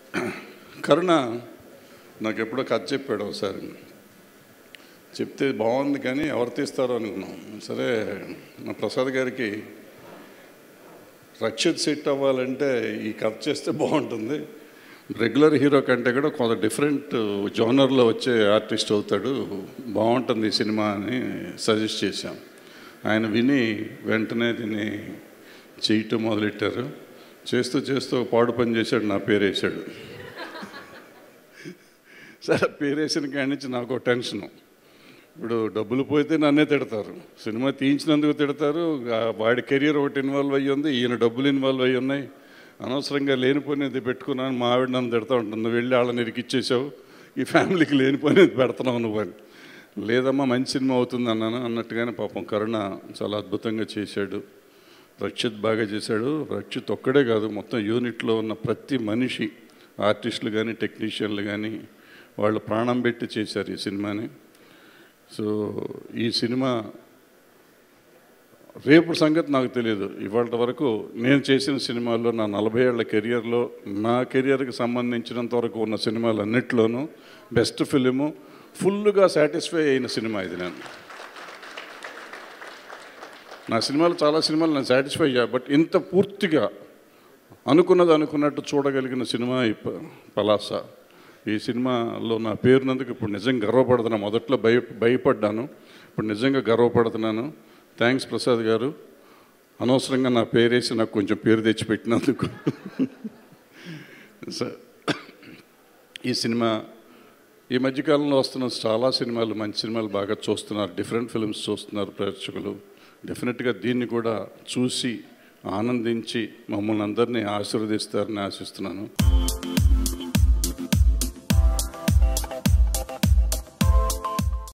కరుణ నాకు ఎప్పుడో కథ చెప్పాడు ఒకసారి చెప్తే బాగుంది కానీ ఎవరు తీస్తారో అనుకున్నాం సరే మా ప్రసాద్ గారికి రక్షిత్ సెట్ అవ్వాలంటే ఈ కథ చేస్తే బాగుంటుంది రెగ్యులర్ హీరో కంటే కూడా కొంత డిఫరెంట్ జోనర్లో వచ్చే ఆర్టిస్ట్ అవుతాడు బాగుంటుంది ఈ సినిమా అని సజెస్ట్ చేశాం ఆయన విని వెంటనే దీన్ని చేయటం మొదలెట్టారు చేస్తూ చేస్తూ ఒక పాడు పని చేశాడు నా పేరు వేసాడు సరే పేరు వేసిన కాడి నుంచి నాకు ఒక టెన్షను ఇప్పుడు డబ్బులు పోతే నన్నే తిడతారు సినిమా తీయించినందుకు తిడతారు ఆ వాడి కెరీర్ ఒకటి ఇన్వాల్వ్ అయ్యి ఉంది ఈయన డబ్బులు ఇన్వాల్వ్ అయ్యి ఉన్నాయి అనవసరంగా లేనిపోయినది పెట్టుకున్నాను మా ఆవిడ నన్ను తిడతా ఉంటుంది నువ్వు వెళ్ళి వాళ్ళని ఇరికిచ్చేసావు ఈ ఫ్యామిలీకి లేనిపోయినది పెడుతున్నావు నువ్వు అని లేదమ్మా మంచి సినిమా అవుతుంది అన్నాను అన్నట్టుగానే పాపం కరుణ చాలా అద్భుతంగా చేశాడు రక్షిత్ బాగా చేశాడు రక్షిత్ ఒక్కడే కాదు మొత్తం యూనిట్లో ఉన్న ప్రతి మనిషి ఆర్టిస్టులు కానీ టెక్నీషియన్లు కానీ వాళ్ళు ప్రాణం పెట్టి చేశారు ఈ సినిమాని సో ఈ సినిమా రేపు సంగతి నాకు తెలియదు ఇవాళ వరకు నేను చేసిన సినిమాల్లో నా నలభై ఏళ్ల కెరియర్లో నా కెరియర్కి సంబంధించినంత వరకు ఉన్న సినిమాలు అన్నిట్లోనూ బెస్ట్ ఫిలిము ఫుల్గా సాటిస్ఫై అయిన సినిమా ఇది నేను నా సినిమాలు చాలా సినిమాలు నేను సాటిస్ఫై అయ్యా బట్ ఇంత పూర్తిగా అనుకున్నది అనుకున్నట్టు చూడగలిగిన సినిమా ఈ ప- పలాస ఈ సినిమాలో నా పేరునందుకు ఇప్పుడు నిజంగా గర్వపడుతున్నాను మొదట్లో భయ భయపడ్డాను ఇప్పుడు నిజంగా గర్వపడుతున్నాను థ్యాంక్స్ ప్రసాద్ గారు అనవసరంగా నా పేరేసి నాకు కొంచెం పేరు తెచ్చిపెట్టినందుకు స- ఈ సినిమా ఈ మధ్యకాలంలో వస్తున్న చాలా సినిమాలు మంచి సినిమాలు బాగా చూస్తున్నారు డిఫరెంట్ ఫిల్మ్స్ చూస్తున్నారు ప్రేక్షకులు డెఫినెట్గా దీన్ని కూడా చూసి ఆనందించి మమ్మల్ని అందరినీ ఆశీర్వదిస్తారని ఆశిస్తున్నాను